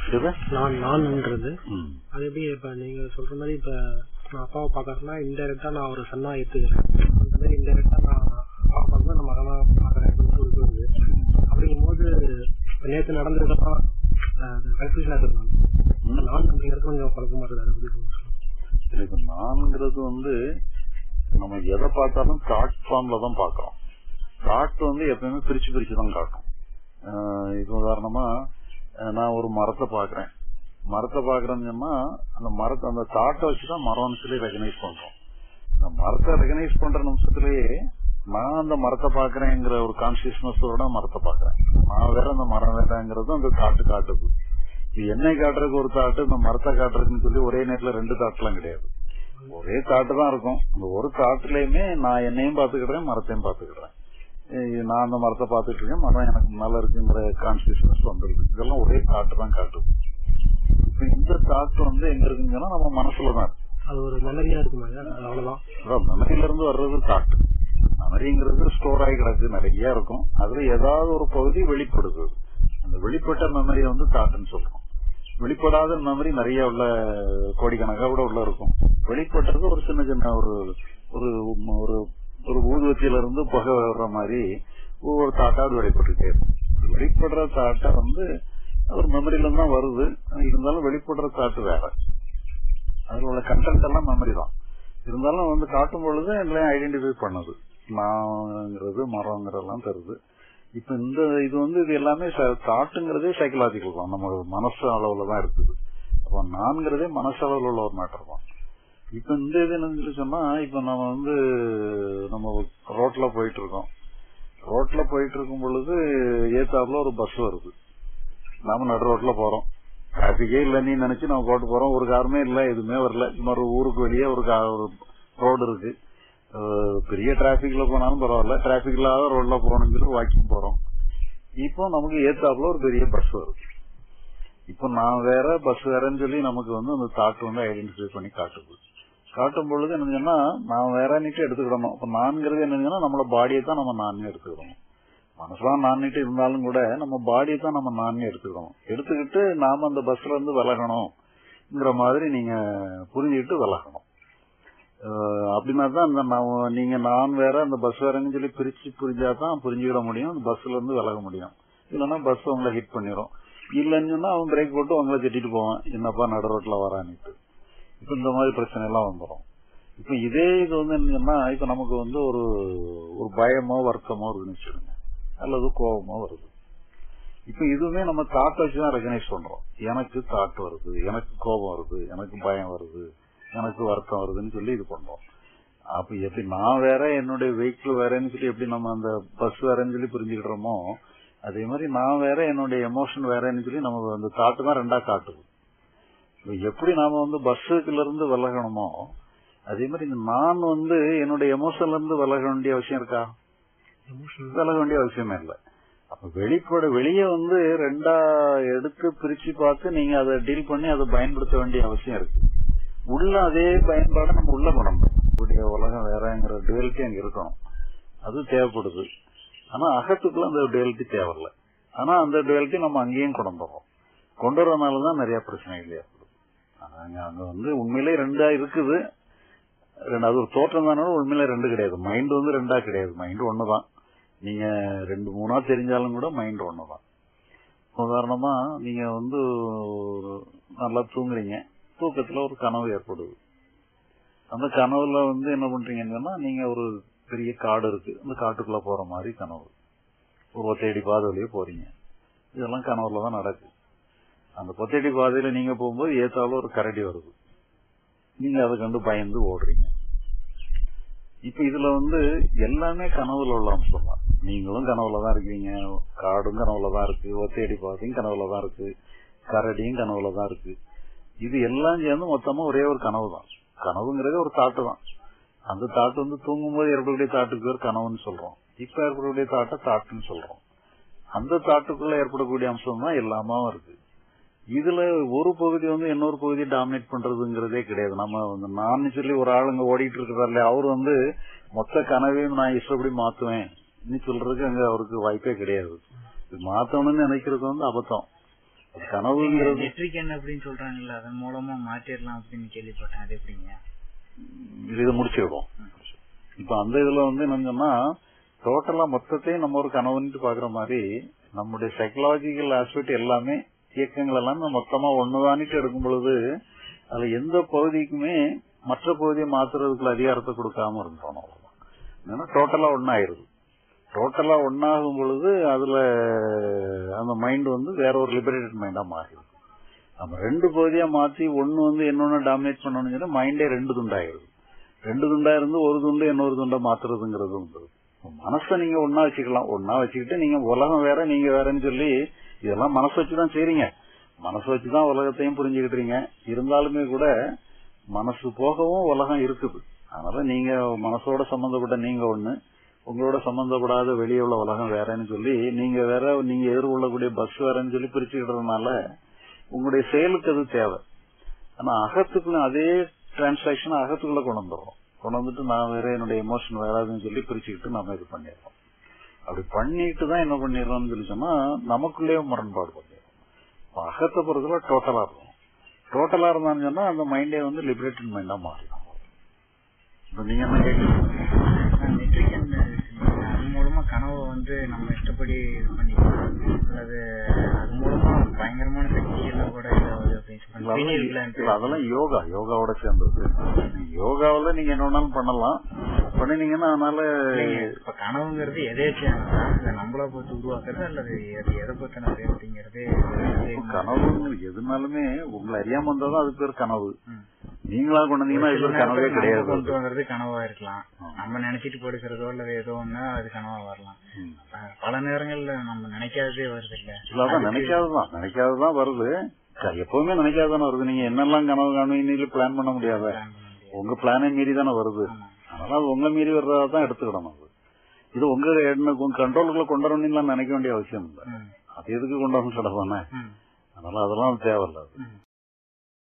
இது நான் நான்ன்றது ம். அது எப்படி இப்ப நீங்க சொல்ற மாதிரி இப்ப நான் அப்பாவை பாக்கறேன்னா இன்டெரக்டா நான் ஒரு சன்னா ஏத்துக்கிறேன் அந்த மாதிரி இன்டெரக்டா நான் அப்பா பார்க்கணும் நான் மகனா பாக்குறேன் அப்படின்னு வருது அப்படிங்கும்போது இப்ப நேத்து நடந்ததெல்லாம் கன்ஃபியூஷனா இருக்கு ம். நான் அப்படிங்கிறது கொஞ்சம் குழப்பமா இருக்கு அதை பத்தி கொஞ்சம் சொல்லுங்க. சரி, இப்ப நான்ங்கிறது வந்து நம்ம எதை பார்த்தாலும் தாட் ஃபார்ம்ல தான் பாக்குறோம் தாட் வந்து எப்பயுமே பிரிச்சு பிரிச்சு தான் காட்டும் ஆஹ் இது உதாரணமா ஆஹ் நான் ஒரு மரத்தை பாக்குறேன் மரத்தை பாக்குறேன்னு சொன்னா அந்த மரத்தை அந்த தாட்டை வச்சுதான் மரம்னு சொல்லி ரெகனைஸ் பண்றோம் அந்த மரத்தை ரெகனைஸ் பண்ற நிமிஷத்துலயே நான் அந்த மரத்தை பாக்குறேங்கிற ஒரு கான்சியஸ்னஸோட மரத்தை பாக்குறேன் நான் வேற அந்த மரம் வேறங்கிறது அந்த தாட்டு காட்டுது இது என்னை காட்டுறதுக்கு ஒரு தாட்டு இந்த மரத்தை காட்டுறதுன்னு சொல்லி ஒரே நேரத்துல ரெண்டு தாட்டுலாம் கிடையாது ஒரே தாட்டு தான் இருக்கும் அந்த ஒரு தாட்டுலயுமே நான் என்னையும் பாத்துக்கிடுறேன் மரத்தையும் பாத்துக்கிடுறேன் ஏய், நான் அந்த மரத்தை பாத்துட்டு இருக்கேன் மரம் எனக்கு முன்னால இருக்குங்கிற கான்சியஸ்னஸ் வந்துருக்கு இதெல்லாம் ஒரே தாட்டு தான் காட்டுது இப்ப இந்த தாட்டு வந்து எங்க இருக்குங்கன்னா நம்ம மனசுலதான் இருக்கு அது ஒரு மெமரியா இருக்குமா அது அவ்வளவுதான் அதான் மெமரியில இருந்து வர்றது தாட்டு மெமரிங்கிறது ஸ்டோர் ஆகி கிடக்கு நிறைய இருக்கும் அதுல ஏதாவது ஒரு பகுதி வெளிப்படுது அந்த வெளிப்பட்ட மெமரியை வந்து தாட்டுன்னு சொல்றோம் வெளிப்படாத மெமரி நிறைய உள்ள கோடிக்கணக்கா கூட உள்ள இருக்கும் வெளிப்பட்டது ஒரு சின்ன சின்ன ஒரு ஒரு ஒரு ஒரு ஊதுவத்தியில இருந்து புகை வர்ற மாதிரி ஒவ்வொரு தாட்டாவது வெளிப்பட்டுட்டே இருக்கும் வெளிப்படுற தாட்டை வந்து ஒரு மெமரியில இருந்து தான் வருது இருந்தாலும் வெளிப்படுற தாட்டு வேற அதுல உள்ள கண்டென்ட் எல்லாம் மெமரி தான் இருந்தாலும் வந்து காட்டும் பொழுது எல்லாம் ஐடென்டிஃபை பண்ணுது நான்ங்கிறது மரங்கிறதெல்லாம் தருது இப்ப இந்த இது வந்து இது எல்லாமே தாட்டுங்கிறதே சைக்கலாஜிக்கல் தான் நம்ம மனசு அளவுல தான் இருக்குது அப்ப நான்கிறதே மனசு அளவுல உள்ள ஒரு மேட்டர் தான் இப்ப இந்த இது என்னன்னு சொல்லி சொன்னா இப்ப நம்ம வந்து நம்ம ரோட்ல போயிட்டு இருக்கோம் ரோட்ல போயிட்டு இருக்கும் பொழுது ஏத்தாப்புல ஒரு பஸ் வருது நாம நடு ரோட்ல போறோம் டிராபிக்கே இல்ல நீ நினைச்சு நம்ம போட்டு போறோம் ஒரு காருமே இல்ல எதுவுமே வரல இன்னொரு ஊருக்கு வெளியே ஒரு கா- ஒரு ரோடு இருக்கு அஹ் பெரிய டிராபிக்ல போனாலும் பரவாயில்ல டிராபிக் இல்லாத ரோட்ல போகணும்னு சொல்லி வாக்கிங் போறோம் இப்போ நமக்கு ஏத்தாப்புல ஒரு பெரிய பஸ் வருது இப்போ நான் வேற பஸ் வேறன்னு சொல்லி நமக்கு வந்து அந்த தாட் வந்து ஐடென்டிஃபை பண்ணி காட்டுது காட்டும் பொழுது என்னங்கன்னா நான் வேறன்னுட்டு எடுத்துக்கிடணும் அப்ப நான்கிறது என்னங்கன்னா நம்மளோட பாடியை தான் நம்ம நான் எடுத்துக்கிடணும் மனசுலாம் நான்னிட்டு இருந்தாலும் கூட நம்ம பாடியை தான் நம்ம நான் எடுத்துக்கணும் எடுத்துக்கிட்டு நாம அந்த பஸ்ல இருந்து விலகணும்ங்கிற மாதிரி நீங்க புரிஞ்சுக்கிட்டு விலகணும் அஹ் அப்படின்னா தான் அந்த நான் நீங்க நான் வேற அந்த பஸ் வேறன்னு சொல்லி பிரிச்சு புரிஞ்சாதான் புரிஞ்சுக்கிட முடியும் அந்த பஸ்ல இருந்து விலக முடியும் இல்லைன்னா பஸ் உங்களை ஹிட் பண்ணிரும் இல்லைன்னு சொன்னா அவன் பிரேக் போட்டு உங்களை திட்டிட்டு போவான் என்னப்பா நடு ரோட்ல வரான்னுட்டு இப்ப இந்த மாதிரி பிரச்சனை எல்லாம் வந்துடும் இப்ப இதே இது வந்து என்னன்னா இப்ப நமக்கு வந்து ஒரு ஒரு பயமோ வருத்தமோ இருக்குன்னு வச்சுக்கோங்க அல்லது கோபமோ வருது இப்ப இதுவுமே நம்ம தாட்டை வச்சுதான் ரெகனைஸ் பண்றோம் எனக்கு தாட் வருது எனக்கு கோபம் வருது எனக்கு பயம் வருது எனக்கு வருத்தம் வருதுன்னு சொல்லி இது பண்றோம் அப்ப எப்படி நான் வேற என்னுடைய வெஹிக்கிள் வேறன்னு சொல்லி எப்படி நம்ம அந்த பஸ் வேறன்னு சொல்லி புரிஞ்சுக்கிட்டோமோ அதே மாதிரி நான் வேற என்னுடைய எமோஷன் வேறன்னு சொல்லி நமக்கு அந்த தாட்டு தான் ரெண்டா காட்டுது இப்ப எப்படி நாம வந்து பஸ்ஸுக்குள்ள இருந்து விலகணுமோ அதே மாதிரி இந்த நான் வந்து என்னுடைய எமோஷன்ல இருந்து விலக வேண்டிய அவசியம் இருக்கா எமோஷன் விலக வேண்டிய அவசியமே இல்லை அப்ப வெளிப்பட வெளியே வந்து ரெண்டா எடுத்து பிரிச்சு பார்த்து நீங்க அதை டீல் பண்ணி அதை பயன்படுத்த வேண்டிய அவசியம் இருக்கு உள்ள அதே பயன்பாடை நம்ம உள்ள கொண்டு இப்படிய உலகம் வேறங்கிற டுவெலிட்டி அங்க இருக்கணும் அது தேவைப்படுது ஆனா அகத்துக்குள்ள அந்த டுவெலிட்டி தேவையில்ல ஆனா அந்த டுவெலிட்டி நம்ம அங்கேயும் கொண்டு வந்துடுறோம் கொண்டு வரனாலதான் நிறைய பிரச்சனைகள் ஏற்படுது அங்க அங்க வந்து உண்மையிலே ரெண்டா இருக்குது ரெண்டு அது ஒரு தோற்றம் தானே உண்மையில ரெண்டு கிடையாது மைண்ட் வந்து ரெண்டா கிடையாது மைண்ட் ஒண்ணுதான் நீங்க ரெண்டு மூணா தெரிஞ்சாலும் கூட மைண்ட் ஒண்ணுதான் உதாரணமா நீங்க வந்து ஒரு நல்லா தூங்குறீங்க தூக்கத்துல ஒரு கனவு ஏற்படுது அந்த கனவுல வந்து என்ன பண்றீங்கன்னா நீங்க ஒரு பெரிய காடு இருக்கு அந்த காட்டுக்குள்ள போற மாதிரி கனவு ஒரு ஒத்தையடி பாதை வழியே போறீங்க இதெல்லாம் கனவுல தான் நடக்குது அந்த பொத்தடி பாதையில நீங்க போகும்போது ஏத்தாலும் ஒரு கரடி வருது நீங்க அதை கண்டு பயந்து ஓடுறீங்க இப்ப இதுல வந்து எல்லாமே கனவுல உள்ள அம்சம் தான் நீங்களும் கனவுல தான் இருக்கீங்க காடும் கனவுல தான் இருக்கு ஒத்தையடி பாதையும் கனவுல தான் இருக்கு கரடியும் கனவுல தான் இருக்கு இது எல்லாம் சேர்ந்து மொத்தமா ஒரே ஒரு கனவு தான் கனவுங்கிறதே ஒரு தாட்டு தான் அந்த தாட்டு வந்து தூங்கும்போது ஏற்படக்கூடிய தாட்டுக்கு பேர் கனவுன்னு சொல்றோம் இப்ப ஏற்படக்கூடிய தாட்டை தாட்டுன்னு சொல்றோம் அந்த தாட்டுக்குள்ள ஏற்படக்கூடிய அம்சம் தான் எல்லாமாவும் இருக்கு இதுல ஒரு பகுதி வந்து இன்னொரு பகுதி டாமினேட் பண்றதுங்கிறதே கிடையாது நம்ம வந்து நான் சொல்லி ஒரு ஆளுங்க ஓடிட்டு இருக்கிறாரு அவர் வந்து மொத்த கனவையும் நான் இஷ்டப்படி மாத்துவேன் நீ சொல்றதுக்கு அங்க அவருக்கு வாய்ப்பே கிடையாது இது மாத்தணும்னு நினைக்கிறது வந்து அபத்தம் அது கனவுங்கிறது நெட்ரிகன் அப்படின்னு சொல்றாங்கல்ல அதன் மூலமா மாற்றிடலாம் அப்படின்னு கேள்விப்பட்டேன் அது எப்படிங்க இது இதை முடிச்சிடுவோம் இப்ப அந்த இதுல வந்து என்னன்னா டோட்டலா மொத்தத்தையும் நம்ம ஒரு கனவுன்ட்டு பாக்குற மாதிரி நம்முடைய சைக்கலாஜிக்கல் ஆஸ்பெக்ட் எல்லாமே இயக்கங்கள் எல்லாம் நம்ம மொத்தமா ஒண்ணுதானிட்டு எடுக்கும் பொழுது அதுல எந்த பகுதிக்குமே மற்ற பகுதியை மாத்துறதுக்குள்ள அதிகாரத்தை கொடுக்காம இருந்தோம் அவ்வளவுதான். ஏன்னா டோட்டலா ஒன்னாயிருது டோட்டலா ஒன்னாகும் பொழுது அதுல அந்த மைண்ட் வந்து வேற ஒரு லிபரேட்டட் மைண்டா மாறிடுது நம்ம ரெண்டு பகுதியா மாத்தி ஒன்னு வந்து இன்னொன்னு டாமினேட் பண்ணணும்னு சொன்னா மைண்டே ரெண்டு துண்டாயிருது ரெண்டு துண்டா இருந்து ஒரு துண்டு இன்னொரு துண்டை மாத்துறதுங்கிறது உண்டு மனசை நீங்க ஒன்னா வச்சுக்கலாம் ஒன்னா வச்சுக்கிட்டு நீங்க உலகம் வேற நீங்க வேறன்னு சொல்லி இதெல்லாம் மனசு வச்சுதான் செய்றீங்க மனசு வச்சுதான் உலகத்தையும் புரிஞ்சுக்கிட்டீங்க இருந்தாலுமே கூட மனசு போகவும் உலகம் இருக்குது அதனால நீங்க மனசோட சம்பந்தப்பட்ட நீங்க ஒண்ணு உங்களோட சம்பந்தப்படாத வெளியே உள்ள உலகம் வேறன்னு சொல்லி நீங்க வேற நீங்க எதிர்கொள்ளக்கூடிய பஸ் வேறன்னு சொல்லி பிரிச்சுக்கிட்டதுனால உங்களுடைய செயலுக்கு அது தேவை ஆனா அகத்துக்குள்ள அதே டிரான்சாக்சன் அகத்துக்குள்ள கொண்டு வந்துடுறோம் கொண்டு வந்துட்டு நான் வேற என்னுடைய எமோஷன் வேறாதுன்னு சொல்லி பிரிச்சுக்கிட்டு நம்ம இது பண்ணிடுறோம் அப்படி பண்ணிட்டு தான் என்ன பண்ணிடுறோம்னு சொல்லி சொன்னா நமக்குள்ளேயே முரண்பாடு பண்ணிடுறோம் இப்ப அகத்தை பொறுத்தவரை டோட்டலா இருக்கும் டோட்டலா இருந்தான்னு சொன்னா அந்த மைண்டே வந்து லிபரேட்டட் மைண்டா மாறிடும் இப்ப நீங்க என்ன கேக்குறீங்க நெட்ரிகன் அது மூலமா கனவை வந்து நம்ம இஷ்டப்படி இது பண்ணிக்கலாம் அல்லது அது மூலமா பயங்கரமான சக்தி எல்லாம் கூட இதாகுது அப்படின்னு இல்ல, சொல்றாங்க. pineal gland. இல்ல, அதெல்லாம் யோகா யோகாவோட சேர்ந்தது யோகாவில நீங்க என்ன வேணாலும் பண்ணலாம் பண்ணினீங்கன்னா அதனால இல்லைங்க, இப்ப கனவுங்கிறது எதேச்சியானதா இல்ல நம்மளா பார்த்து உருவாக்குறது அல்லது அது எதை பத்தினது அப்படிங்கறது கனவு எதுனாலுமே உங்களை அறியாம வந்தாதான் அது பேர் கனவு ம். நீங்களா கொண்டு வந்தீங்கன்னா இது பேர் கனவே நம்ம கிடையாது கொண்டு வர்றது கனவா இருக்கலாம் நம்ம நினைச்சிட்டு படுக்கிறதோ அல்லது ஏதோ ஒண்ணு அது கனவா வரலாம் ம். அஹ் பல நேரங்கள்ல நம்ம நினைக்காததே வருது இல்ல இல்ல, அதான் நினைக்காததான் நினைக்காததான் வருது க- எப்பவுமே நினைக்காதானே வருது நீங்க என்னெல்லாம் கனவு காணுவீங்க பிளான் பண்ண முடியாத plan பண்ண முடியாது. உங்க பிளானே மீறி தானே வருது ஆமா. அதனால அது உங்க மீறி வர்றதா தான் எடுத்துக்கிடணும் அது இது உங்க கண்ட்ரோலுக்குள்ள கொண்டு வரணும்லாம் நினைக்க வேண்டிய அவசியம் இல்லை ம். அது எதுக்கு கொண்டு வரணும் கிடப்பானே ம். அதனால அதெல்லாம் தேவையில்ல அது ம்.